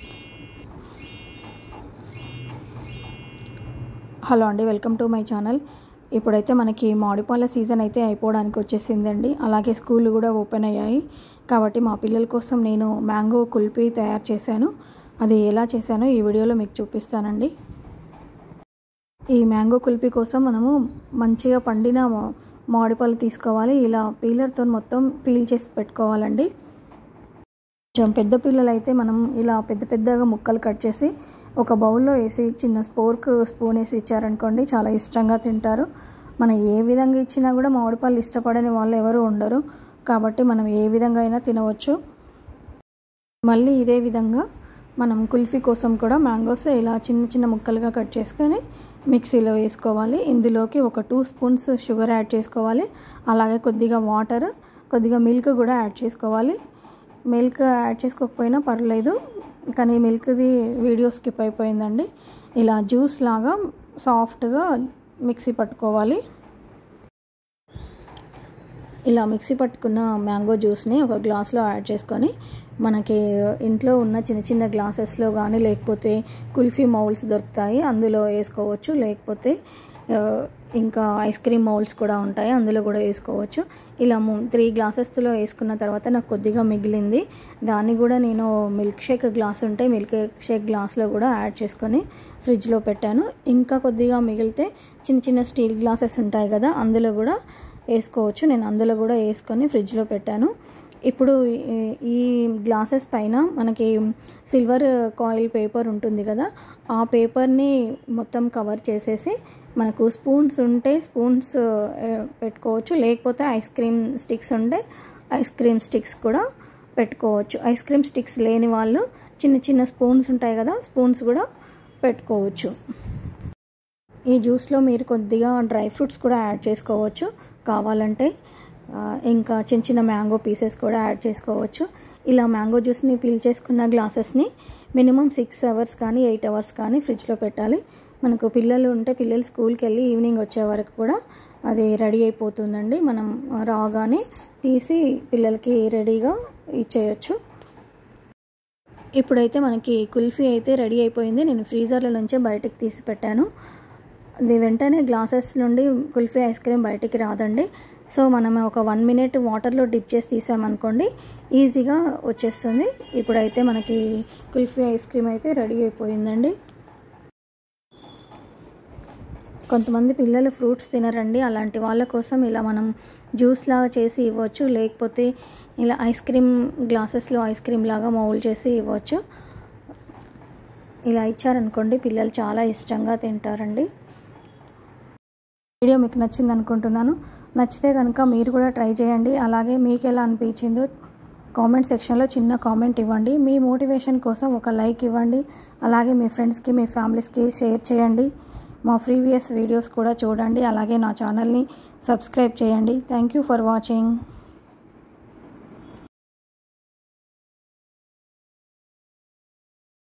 hello అండి welcome to my channel ఇప్పుడైతే మనకి మామిడిపాల సీజన్ అయితే అయిపోవడానికి వచ్చేసిందండి అలాగే స్కూల్ కూడా ఓపెన్ అయ్యాయి కాబట్టి మా పిల్లల కోసం నేను మ్యాంగో కుల్ఫీ తయారు చేశాను అది ఎలా చేశానో ఈ వీడియోలో మీకు చూపిస్తానండి ఈ మ్యాంగో కుల్ఫీ కోసం మనము మంచిగా పండిన మామిడిపళ్ళు తీసుకోవాలి ఇలా పీలర్తో మొత్తం పీల్ చేసి పెట్టుకోవాలండి కొంచెం పెద్ద పిల్లలు అయితే మనం ఇలా పెద్ద పెద్దగా ముక్కలు కట్ చేసి ఒక బౌల్లో వేసి చిన్న స్పోర్క్ స్పూన్ వేసి ఇచ్చారనుకోండి చాలా ఇష్టంగా తింటారు మనం ఏ విధంగా ఇచ్చినా కూడా మామిడిపళ్ళు ఇష్టపడని వాళ్ళు ఎవరు ఉండరు కాబట్టి మనం ఏ విధంగా అయినా తినవచ్చు మళ్ళీ ఇదే విధంగా మనం కుల్ఫీ కోసం కూడా మ్యాంగోస్ ఇలా చిన్న చిన్న ముక్కలుగా కట్ చేసుకొని మిక్సీలో వేసుకోవాలి ఇందులోకి ఒక టూ స్పూన్స్ షుగర్ యాడ్ చేసుకోవాలి అలాగే కొద్దిగా వాటర్ కొద్దిగా మిల్క్ కూడా యాడ్ చేసుకోవాలి మిల్క్ యాడ్ చేసుకోకపోయినా పర్లేదు కానీ మిల్క్ది వీడియో స్కిప్ అయిపోయిందండి ఇలా జ్యూస్ లాగా సాఫ్ట్గా మిక్సీ పట్టుకోవాలి ఇలా మిక్సీ పట్టుకున్న మ్యాంగో జ్యూస్ని ఒక గ్లాస్లో యాడ్ చేసుకొని మనకి ఇంట్లో ఉన్న చిన్న చిన్న గ్లాసెస్లో కానీ లేకపోతే కుల్ఫీ మౌల్స్ దొరుకుతాయి అందులో వేసుకోవచ్చు లేకపోతే ఇంకా ఐస్ క్రీమ్ మౌల్స్ కూడా ఉంటాయి అందులో కూడా వేసుకోవచ్చు ఇలా త్రీ గ్లాసెస్లో వేసుకున్న తర్వాత నాకు కొద్దిగా మిగిలింది దాన్ని కూడా నేను మిల్క్ షేక్ గ్లాస్ ఉంటే మిల్క్ షేక్ గ్లాస్లో కూడా యాడ్ చేసుకొని ఫ్రిడ్జ్లో పెట్టాను ఇంకా కొద్దిగా మిగిలితే చిన్న చిన్న స్టీల్ గ్లాసెస్ ఉంటాయి కదా అందులో కూడా వేసుకోవచ్చు నేను అందులో కూడా వేసుకొని ఫ్రిడ్జ్లో పెట్టాను ఇప్పుడు ఈ గ్లాసెస్ పైన మనకి సిల్వర్ కాయిల్ పేపర్ ఉంటుంది కదా ఆ పేపర్ని మొత్తం కవర్ చేసేసి మనకు స్పూన్స్ ఉంటే స్పూన్స్ పెట్టుకోవచ్చు లేకపోతే ఐస్ క్రీమ్ స్టిక్స్ ఉంటే ఐస్ క్రీమ్ స్టిక్స్ కూడా పెట్టుకోవచ్చు ఐస్ క్రీమ్ స్టిక్స్ లేని వాళ్ళు చిన్న చిన్న స్పూన్స్ ఉంటాయి కదా స్పూన్స్ కూడా పెట్టుకోవచ్చు ఈ జ్యూస్లో మీరు కొద్దిగా డ్రై ఫ్రూట్స్ కూడా యాడ్ చేసుకోవచ్చు కావాలంటే ఇంకా చిన్న చిన్న మ్యాంగో పీసెస్ కూడా యాడ్ చేసుకోవచ్చు ఇలా మ్యాంగో జ్యూస్ని పీల్ చేసుకున్న గ్లాసెస్ని మినిమం సిక్స్ అవర్స్ కానీ ఎయిట్ అవర్స్ కానీ ఫ్రిడ్జ్లో పెట్టాలి మనకు పిల్లలు ఉంటే పిల్లలు స్కూల్కి వెళ్ళి ఈవినింగ్ వచ్చే వరకు కూడా అది రెడీ అయిపోతుందండి మనం రాగానే తీసి పిల్లలకి రెడీగా ఇచ్చేయచ్చు ఇప్పుడైతే మనకి కుల్ఫీ అయితే రెడీ అయిపోయింది నేను ఫ్రీజర్ల నుంచే బయటకు తీసి పెట్టాను అది వెంటనే గ్లాసెస్ నుండి కుల్ఫీ ఐస్ క్రీమ్ బయటికి రాదండి సో మనం ఒక వన్ మినిట్ వాటర్లో డిప్ చేసి తీసామనుకోండి ఈజీగా వచ్చేస్తుంది ఇప్పుడైతే మనకి కుల్ఫీ ఐస్ క్రీమ్ అయితే రెడీ అయిపోయిందండి కొంతమంది పిల్లలు ఫ్రూట్స్ తినరండి అలాంటి వాళ్ళ కోసం ఇలా మనం జ్యూస్ లాగా చేసి ఇవ్వచ్చు లేకపోతే ఇలా ఐస్ క్రీమ్ గ్లాసెస్లో ఐస్ క్రీమ్ లాగా మౌల్ చేసి ఇవ్వచ్చు ఇలా ఇచ్చారనుకోండి పిల్లలు చాలా ఇష్టంగా తింటారండి వీడియో మీకు నచ్చింది అనుకుంటున్నాను నచ్చితే కనుక మీరు కూడా ట్రై చేయండి అలాగే మీకు ఎలా అనిపించిందో కామెంట్ సెక్షన్లో చిన్న కామెంట్ ఇవ్వండి మీ మోటివేషన్ కోసం ఒక లైక్ ఇవ్వండి అలాగే మీ ఫ్రెండ్స్కి మీ ఫ్యామిలీస్కి షేర్ చేయండి మా ప్రీవియస్ వీడియోస్ కూడా చూడండి అలాగే నా ఛానల్ని సబ్స్క్రైబ్ చేయండి థ్యాంక్ యూ ఫర్ వాచింగ్